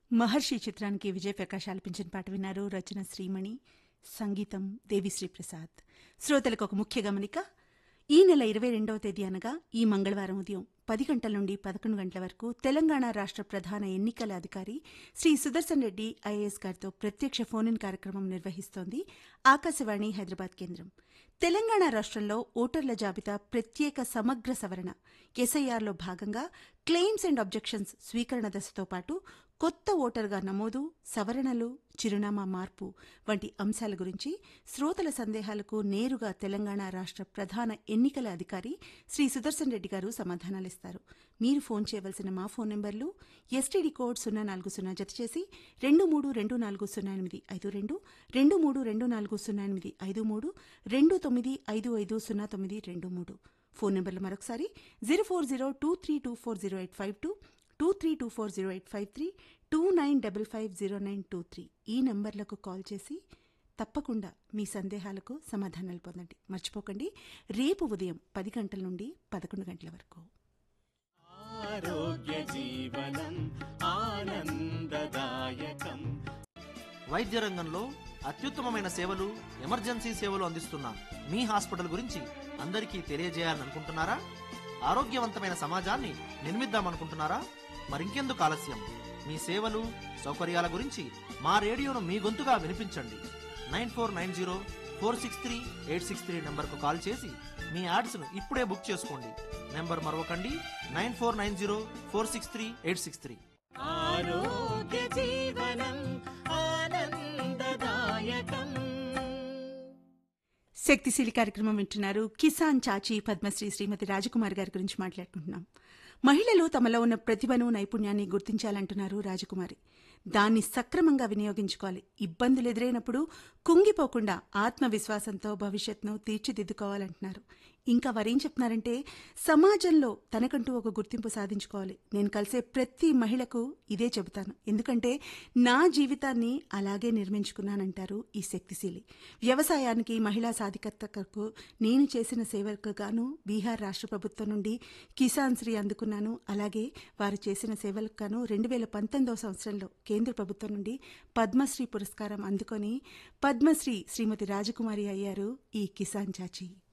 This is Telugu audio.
మహర్షి చిత్రానికి విజయ్ ప్రకాష్ ఆలపించిన పాట విన్నారు రచన శ్రీమణి సంగీతం దేవిశ్రీ ప్రసాద్ శ్రోతలకు ఒక ముఖ్య గమనిక ఈ నెల ఇరవై రెండవ తేదీ అనగా ఈ మంగళవారం ఉదయం పది గంటల నుండి పదకొండు గంటల వరకు తెలంగాణ రాష్ట్ర ప్రధాన ఎన్నికల అధికారి శ్రీ సుదర్శన్ రెడ్డి ఐఏఎస్ గారితో ప్రత్యక్ష ఫోన్ ఇన్ కార్యక్రమం నిర్వహిస్తోంది ఆకాశవాణి హైదరాబాద్ కేంద్రం తెలంగాణ రాష్ట్రంలో ఓటర్ల జాబితా ప్రత్యేక సమగ్ర సవరణ ఎస్ఐఆర్లో భాగంగా క్లెయిమ్స్ అండ్ అబ్జెక్షన్స్ స్వీకరణ దశతో పాటు కొత్త ఓటరుగా నమోదు సవరణలు చిరునామా మార్పు వంటి అంశాల గురించి శ్రోతల సందేహాలకు నేరుగా తెలంగాణ రాష్ట్ర ప్రధాన ఎన్నికల అధికారి శ్రీ సుదర్శన్ రెడ్డి గారు సమాధానాలిస్తారు మీరు ఫోన్ చేయవలసిన మా ఫోన్ నెంబర్లు ఎస్టీడీ కోడ్ సున్నా నాలుగు సున్నా జత చేసి రెండు మూడు రెండు నాలుగు సున్నా ఎనిమిది ఐదు రెండు రెండు మూడు రెండు నాలుగు సున్నా ఎనిమిది ఐదు మూడు రెండు తొమ్మిది ఐదు ఐదు సున్నా తొమ్మిది రెండు మూడు ఫోన్ నెంబర్లు మరొకసారి zero four zero two three two four zero eight five two two three two four zero eight five three two nine double five zero nine two three ఈ నంబర్లకు కాల్ చేసి తప్పకుండా మీ సందేహాలకు సమాధానాలు పొందండి మర్చిపోకండి రేపు ఉదయం పది గంటల నుండి పదకొండు గంటల వరకు ఆరోగ్య జీవనం ఆనందదాయకం వైద్య రంగంలో అత్యుత్తమమైన సేవలు ఎమర్జెన్సీ సేవలు అందిస్తున్న మీ హాస్పిటల్ గురించి అందరికీ తెలియజేయాలని అనుకుంటున్నారా ఆరోగ్యవంతమైన సమాజాన్ని నిర్మిద్దామనుకుంటున్నారా మరింకెందుకు ఆలస్యం మీ సేవలు సౌకర్యాల గురించి మా రేడియోను మీ గొంతుగా వినిపించండి nine four nine zero four six three eight six three నెంబర్కు కాల్ చేసి మీ యాడ్స్ను ఇప్పుడే బుక్ చేసుకోండి నెంబర్ మరొకండి nine four nine zero four six three eight six three ఆరోగ్య జీవనం ఆనందదాయకం శక్తిశీలి కార్యక్రమం వింటున్నారు కిసాన్ చాచి పద్మశ్రీ శ్రీమతి రాజకుమార్ గారి గురించి మాట్లాడుకుంటున్నాం మహిళలు తమలో ఉన్న ప్రతిభను నైపుణ్యాన్ని గుర్తించాలంటున్నారు రాజకుమారి దాన్ని సక్రమంగా వినియోగించుకోవాలి ఇబ్బందులు ఎదురైనప్పుడు కుంగిపోకుండా ఆత్మవిశ్వాసంతో భవిష్యత్తును తీర్చిదిద్దుకోవాలంటున్నారు ఇంకా వారేం చెప్తున్నారంటే సమాజంలో తనకంటూ ఒక గుర్తింపు సాధించుకోవాలి నేను కలిసే ప్రతి మహిళకు ఇదే చెబుతాను ఎందుకంటే నా జీవితాన్ని అలాగే నిర్మించుకున్నానంటారు ఈ శక్తిశీలి వ్యవసాయానికి మహిళా సాధికారతకు నేను చేసిన సేవలకు గాను బీహార్ రాష్ట్ర ప్రభుత్వం నుండి కిసాన్ శ్రీ అందుకున్నాను అలాగే వారు చేసిన సేవలకు గాను రెండు వేల పంతొమ్మిదవ సంవత్సరంలో కేంద్ర ప్రభుత్వం నుండి పద్మశ్రీ పురస్కారం అందుకొని పద్మశ్రీ శ్రీమతి రాజకుమారి అయ్యారు ఈ కిసాన్ చాచి